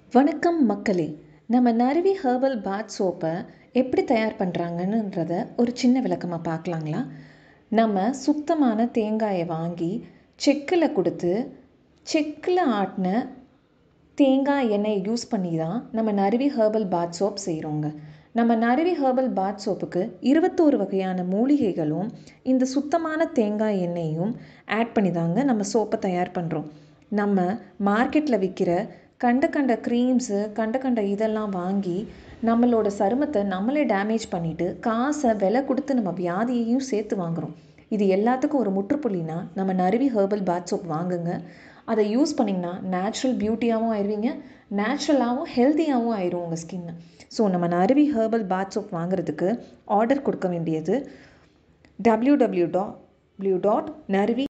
வணக்கம் மக்களே நம்ம நறுவி ஹெர்பல் பாத் சோப்பை எப்படி தயார் பண்ணுறாங்கன்றத ஒரு சின்ன விளக்கமாக பார்க்கலாங்களா நம்ம சுத்தமான தேங்காயை வாங்கி செக்கில் கொடுத்து செக்கில் ஆட்டின தேங்காய் எண்ணெயை யூஸ் பண்ணி தான் நம்ம நறுவி ஹெர்பல் பாத் சோப் செய்கிறோங்க நம்ம நறுவி ஹெர்பல் பாத் சோப்புக்கு இருபத்தோரு வகையான மூலிகைகளும் இந்த சுத்தமான தேங்காய் எண்ணெயும் ஆட் பண்ணி தாங்க நம்ம சோப்பை தயார் பண்ணுறோம் நம்ம மார்க்கெட்டில் விற்கிற கண்ட கண்ட க்ரீம்ஸு கண்ட கண்ட இதெல்லாம் வாங்கி நம்மளோட சருமத்தை நம்மளே டேமேஜ் பண்ணிவிட்டு காசை விலை கொடுத்து நம்ம வியாதியையும் சேர்த்து வாங்குகிறோம் இது எல்லாத்துக்கும் ஒரு முற்றுப்புள்ளினா நம்ம நறுவி ஹெர்பல் பாத் சோப் வாங்குங்க அதை யூஸ் பண்ணிங்கன்னா நேச்சுரல் பியூட்டியாகவும் ஆயிடுவீங்க நேச்சுரலாகவும் ஹெல்த்தியாகவும் ஆயிரும் உங்கள் ஸ்கின்னு ஸோ நம்ம நறுவி ஹெர்பல் பாத் சோப் வாங்குறதுக்கு ஆர்டர் கொடுக்க வேண்டியது W W dot W dot நறுவி